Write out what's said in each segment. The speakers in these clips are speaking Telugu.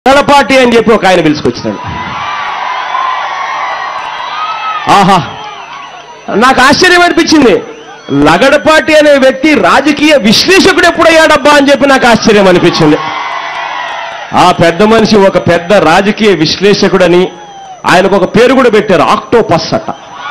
పార్టీ అని చెప్పి ఒక ఆయన పిలుచుకొచ్చినాడు ఆహా నాకు ఆశ్చర్యం అనిపించింది లగడపాటి అనే వ్యక్తి రాజకీయ విశ్లేషకుడు ఎప్పుడయ్యాడబ్బా అని చెప్పి నాకు ఆశ్చర్యం అనిపించింది ఆ పెద్ద మనిషి ఒక పెద్ద రాజకీయ విశ్లేషకుడని ఆయనకు ఒక పేరు కూడా పెట్టారు ఆక్టోపస్ అట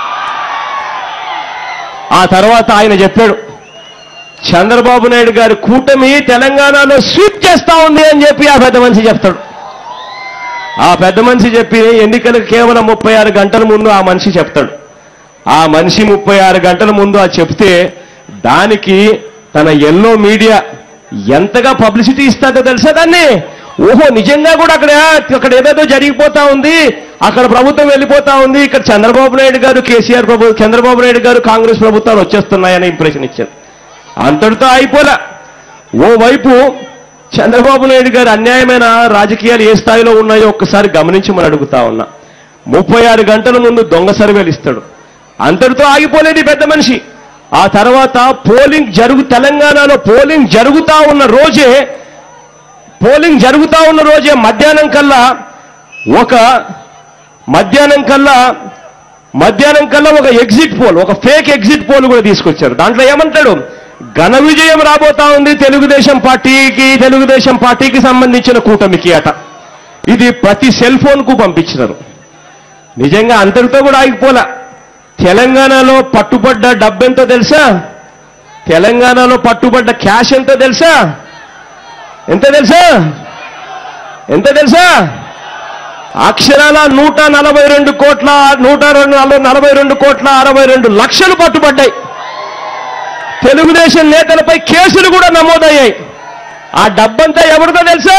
ఆ తర్వాత ఆయన చెప్పాడు చంద్రబాబు నాయుడు గారి కూటమి తెలంగాణలో స్వీప్ చేస్తా ఉంది అని చెప్పి ఆ పెద్ద మనిషి చెప్తాడు ఆ పెద్ద మనిషి చెప్పి ఎన్నికలకు కేవలం ముప్పై ఆరు గంటల ముందు ఆ మనిషి చెప్తాడు ఆ మనిషి ముప్పై ఆరు గంటల ముందు అది చెప్తే దానికి తన ఎల్లో మీడియా ఎంతగా పబ్లిసిటీ ఇస్తుందో తెలుసా దాన్ని ఓహో నిజంగా కూడా అక్కడ అక్కడ ఏదేదో జరిగిపోతా ఉంది అక్కడ ప్రభుత్వం వెళ్ళిపోతా ఉంది ఇక్కడ చంద్రబాబు నాయుడు గారు కేసీఆర్ ప్రభు చంద్రబాబు నాయుడు గారు కాంగ్రెస్ ప్రభుత్వాలు వచ్చేస్తున్నాయని ఇంప్రెషన్ ఇచ్చారు అంతటితో అయిపోలే ఓవైపు చంద్రబాబు నాయుడు గారి అన్యాయమైన రాజకీయాలు ఏ స్థాయిలో ఉన్నాయో ఒక్కసారి గమనించి మనం అడుగుతా ఉన్నా ముప్పై ఆరు గంటల ముందు దొంగ సర్వేలు ఇస్తాడు అంతటితో ఆగిపోలేదు ఈ పెద్ద మనిషి ఆ తర్వాత పోలింగ్ జరుగు తెలంగాణలో పోలింగ్ జరుగుతా ఉన్న రోజే పోలింగ్ జరుగుతా ఉన్న రోజే మధ్యాహ్నం కల్లా ఒక మధ్యాహ్నం కల్లా మధ్యాహ్నం కల్లా ఒక ఎగ్జిట్ పోల్ ఒక ఫేక్ ఎగ్జిట్ పోల్ కూడా తీసుకొచ్చారు దాంట్లో ఏమంటాడు ఘన విజయం రాబోతా ఉంది తెలుగుదేశం పార్టీకి తెలుగుదేశం పార్టీకి సంబంధించిన కూటమికి అట ఇది ప్రతి సెల్ ఫోన్ కు పంపించినారు నిజంగా అంతటితో కూడా ఆగిపోలే తెలంగాణలో పట్టుబడ్డ డబ్బెంతో తెలుసా తెలంగాణలో పట్టుబడ్డ క్యాష్ ఎంతో తెలుసా ఎంత తెలుసా ఎంత తెలుసా అక్షరాల నూట నలభై రెండు కోట్ల నూట రెండు నలభై- నలభై రెండు కోట్ల అరవై రెండు లక్షలు పట్టుబడ్డాయి తెలుగుదేశం నేతలపై కేసులు కూడా నమోదయ్యాయి ఆ డబ్బంతా ఎవరిదో తెలుసా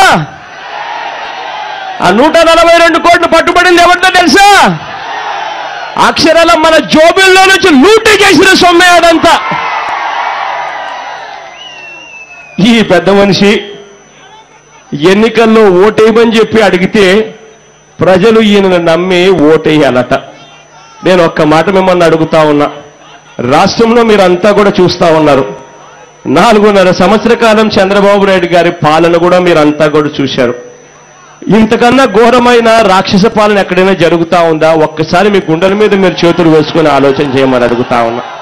ఆ నూట నలభై రెండు కోట్లు పట్టుబడింది ఎవరిదో తెలుసా అక్షరాల మన జోబిల్లో నుంచి లూటీ చేసిన సొమ్మే అదంతా ఈ పెద్ద మనిషి ఎన్నికల్లో ఓటేయమని చెప్పి అడిగితే ప్రజలు ఈయనను నమ్మి ఓటేయాలట నేను ఒక్క మాట మిమ్మల్ని అడుగుతా ఉన్నా రాష్ట్రంలో మీరంతా కూడా చూస్తా ఉన్నారు నాలుగున్నర సంవత్సర కాలం చంద్రబాబు నాయుడు గారి పాలన కూడా మీరంతా కూడా చూశారు ఇంతకన్నా ఘోరమైన రాక్షస పాలన ఎక్కడైనా జరుగుతా ఉందా ఒక్కసారి మీ గుండెల మీద మీరు చేతులు వేసుకొని ఆలోచన చేయమని అడుగుతా ఉన్నా